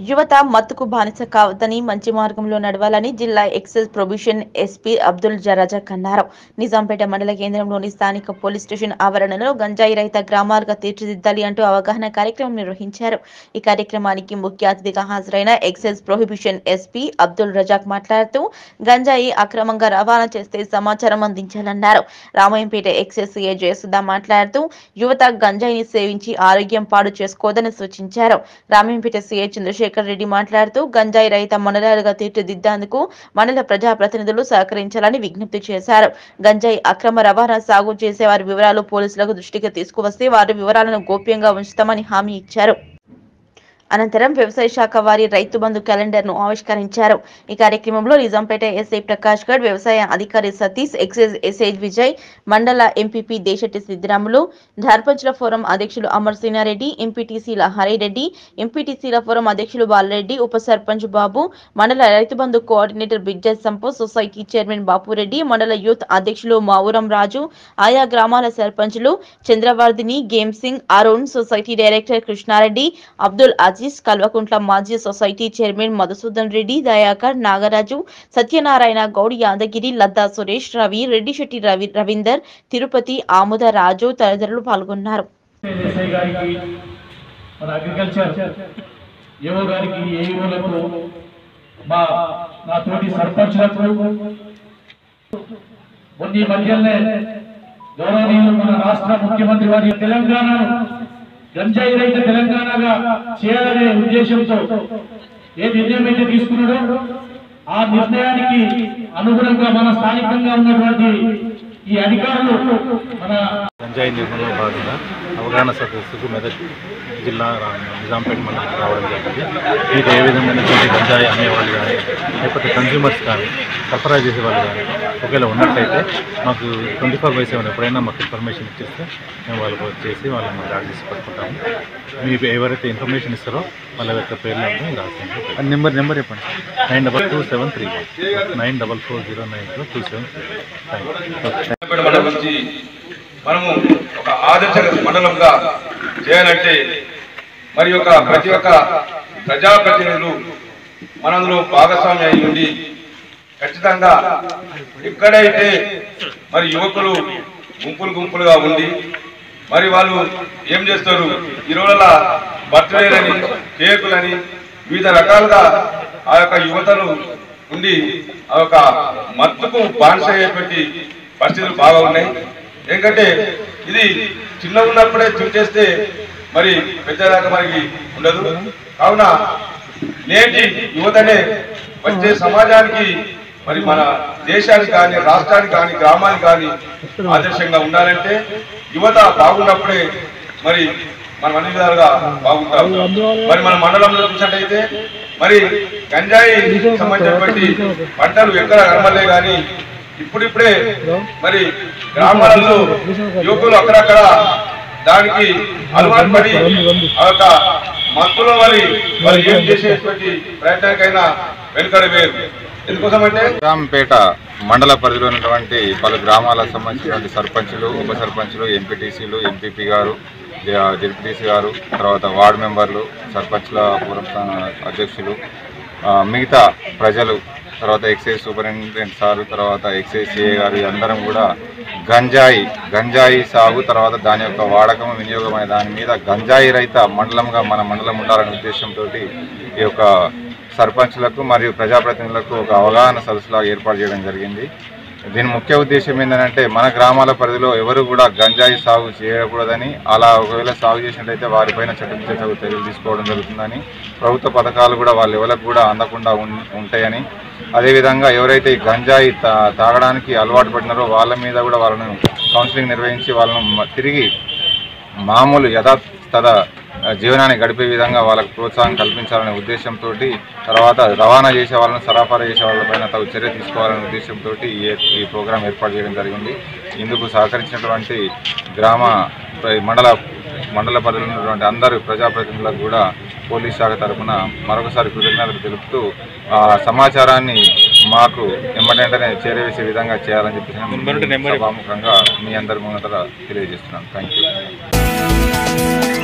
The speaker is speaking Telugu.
యువత మత్తుకు బానిస కావద్దని మంచి మార్గంలో నడవాలని జిల్లా excise prohibition SP Abdul Razak అన్నారు నిజాంపేట మండల కేంద్రంలోని స్థానిక పోలీస్ స్టేషన్ ఆవరణలో గంజాయి రహిత గ్రామాలుగా తీర్చిదిద్దాలి అంటూ అవగాహన కార్యక్రమం నిర్వహించారు ఈ కార్యక్రమానికి ముఖ్య అతిథిగా హాజరైన excise prohibition SP Abdul Razak మాట్లాడుతూ గంజాయి అక్రమంగా రవాణా చేస్తే సమాచారం అందించాలన్నారు రామాయంపేట ఎక్సైజ్ సిఐ జయసుధ మాట్లాడుతూ యువత గంజాయిని సేవించి ఆరోగ్యం పాడు చేసుకోవద్దని సూచించారు రామాయంపేట సీఐ చంద్రశేఖర్ రెడ్డి మాట్లాడుతూ గంజాయి రహిత మండలాలుగా తీర్చిదిద్దేందుకు మండల ప్రజాప్రతినిధులు సహకరించాలని విజ్ఞప్తి చేశారు గంజాయి అక్రమ రవాణా సాగు చేసే వారి వివరాలు పోలీసులకు దృష్టికి తీసుకువస్తే వారి వివరాలను గోప్యంగా ఉంచుతామని హామీ ఇచ్చారు అనంతరం వ్యవసాయ శాఖ వారి రైతు బంధు క్యాలెండర్ ను ఆవిష్కరించారు ఈ కార్యక్రమంలో నిజాంపేట ఎస్ఐ ప్రకాష్ గఢ్ వ్యవసాయ అధికారి సతీష్ ఎక్సైజ్ ఎస్ఐ విజయ్ మండల ఎంపీపీ దేశెట్టి సిద్దిరాములు సర్పంచ్ల ఫోరం అధ్యక్షులు అమర్ సింహారెడ్డి ఎంపీటీసీల హరిరెడ్డి ఎంపీటీసీల ఫోరం అధ్యక్షులు బాలరెడ్డి ఉప సర్పంచ్ బాబు మండల రైతు బంధు కోఆర్డినేటర్ బిడ్జెస్ సంపో సొసైటీ చైర్మన్ బాపురెడ్డి మండల యూత్ అధ్యక్షులు మావురం రాజు ఆయా గ్రామాల సర్పంచులు చంద్రవర్ధిని గేమ్ సింగ్ అరుణ్ సొసైటీ డైరెక్టర్ కృష్ణారెడ్డి అబ్దుల్ అజీజ్ కల్వకుంట్ల మాజీ సొసైటీ చైర్మన్ మధుసూదన్ రెడ్డి దయాకర్ నాగరాజు సత్యనారాయణ గౌడ్ యాదగిరి లద్దా సురేష్ రవి రెడ్డిశెట్టి రవి రవీందర్ తిరుపతి ఆముద రాజు తదితరులు పాల్గొన్నారు ఎస్ఐ గారికి మన అగ్రికల్చర్ ఏవో గారికి ఏఈఓలకు మా నా తోటి సర్పంచ్లకు కొన్ని మధ్యనే గౌరవనీయులు మన రాష్ట్ర ముఖ్యమంత్రి వారి తెలంగాణను గంజాయి రహిత తెలంగాణగా చేయాలనే ఉద్దేశంతో ఏ నిర్ణయం అయితే తీసుకున్నాడో ఆ నిర్ణయానికి అనుగుణంగా మన స్థానికంగా ఉన్నటువంటి ఈ అధికారులు మన గంజాయి నిర్మూలన భాగంగా అవగాహన సదస్సుకు మెదక్ జిల్లా రా- నిజాంపేట మండలం రావడం జరిగింది మీకు ఏ విధమైనటువంటి గంజాయి అమ్మేవాళ్ళు కానీ లేకపోతే కన్జ్యూమర్స్ కానీ సరఫరా చేసే వాళ్ళు కానీ ఒకవేళ ఉన్నట్టయితే మాకు ట్వంటీ ఫోర్ బై సెవెన్ ఎప్పుడైనా మాకు ఇన్ఫర్మేషన్ ఇచ్చేస్తే మేము వాళ్ళకు వచ్చేసి వాళ్ళని మాకు యాడ్ చేసి పట్టుకుంటాము మీకు ఎవరైతే ఇన్ఫర్మేషన్ ఇస్తారో వాళ్ళ యొక్క పేర్లను రాసింది నెంబర్ నెంబర్ చెప్పండి nine double two seven three one nine double four zero nine two two seven three thank you ఇక్కడ మండలం నుంచి మనము ఒక ఆదర్శ మండలంగా చేయాలంటే మరి ఒక ప్రతి ఒక్క ప్రజాప్రతినిధులు మనందులో భాగస్వామి అయి ఉండి ఖచ్చితంగా ఎక్కడైతే మరి యువకులు గుంపులు గుంపులుగా ఉండి మరి వాళ్ళు ఏం చేస్తారు ఈ రోజుల బర్త్డేలని కేకులని వివిధ రకాలుగా ఆ యొక్క యువతను ఉండి ఆ యొక్క మత్తుకు బానిస అయ్యేటువంటి పరిస్థితులు బాగా ఉన్నాయి ఎందుకంటే ఇది చిన్న ఉన్నప్పుడే చూసేస్తే మరి పెద్దదాకా మనకి ఉండదు కావున నేటి యువతనే వచ్చే సమాజానికి మరి మన దేశానికి కానీ రాష్ట్రానికి కానీ గ్రామానికి కానీ ఆదర్శంగా ఉండాలంటే యువత బాగున్నప్పుడే మరి మనం అన్ని విధాలుగా బాగుంటాం మరి మన మండలంలో చూసినట్టయితే మరి గంజాయి సంబంధించినటువంటి పంటలు ఎక్కడ కనబడలే కానీ ఇప్పుడిప్పుడే మరి గ్రామాలలో యువకులు అక్కడక్కడ దానికి అలవాటు పడి ఆ యొక్క మత్తులో మరి వాళ్ళు ఏం చేసేటువంటి ప్రయత్నానికైనా వెనుకడి వేరు ఎందుకోసమంటే రాంపేట మండల పరిధిలో ఉన్నటువంటి పలు గ్రామాలకు సంబంధించినటువంటి సర్పంచులు ఉప సర్పంచులు ఎంపీటీసీలు ఎంపీపీ గారు జెడ్పీటీసీ గారు తర్వాత వార్డు మెంబర్లు సర్పంచ్ల పూర్వ అధ్యక్షులు ఆ, మిగతా ప్రజలు తర్వాత ఎక్సైజ్ సూపరింటెండెంట్ సారు తర్వాత ఎక్సైజ్ సిఏ గారు ఈ అందరం కూడా గంజాయి గంజాయి సాగు తర్వాత దాని యొక్క వాడకం వినియోగం అనే దాని మీద గంజాయి రహిత మండలంగా మన మండలం ఉండాలనే ఉద్దేశంతో ఈ యొక్క సర్పంచ్లకు మరియు ప్రజాప్రతినిధులకు ఒక అవగాహన సదస్సులాగా ఏర్పాటు చేయడం జరిగింది దీని ముఖ్య ఉద్దేశం ఏంటంటే మన గ్రామాల పరిధిలో ఎవరు కూడా గంజాయి సాగు చేయకూడదని అలా ఒకవేళ సాగు చేసినట్లయితే వారిపైన చట్టంచే చర్యలు తీసుకోవడం జరుగుతుందని ప్రభుత్వ పథకాలు కూడా వాళ్ళ ఎవరికి కూడా అందకుండా ఉం- ఉంటాయని అదేవిధంగా ఎవరైతే ఈ గంజాయి తా తాగడానికి అలవాటు పడినారో వాళ్ళ మీద కూడా వాళ్ళను కౌన్సిలింగ్ నిర్వహించి వాళ్ళను మ- తిరిగి మామూలు యథాతథ జీవనాన్ని గడిపే విధంగా వాళ్ళకు ప్రోత్సాహం కల్పించాలనే ఉద్దేశంతో తర్వాత రవాణా చేసే వాళ్ళని సరఫరా చేసే వాళ్ళపైన తగు చర్య తీసుకోవాలనే ఉద్దేశంతో ఈ ఈ ప్రోగ్రాం ఏర్పాటు చేయడం జరిగింది ఇందుకు సహకరించినటువంటి గ్రామ ప్ర- మండల మండల పరిధిలో ఉన్నటువంటి అందరు ప్రజాప్రతినిధులకు కూడా పోలీస్ శాఖ తరఫున మరొకసారి కృతజ్ఞతలు తెలుపుతూ ఆ సమాచారాన్ని మాకు ఎమ్మటెంటనే చేరవేసే విధంగా చేయాలని చెప్పి సభాముఖంగా మీ అందరి ముందర తెలియజేస్తున్నాను థ్యాంక్ యూ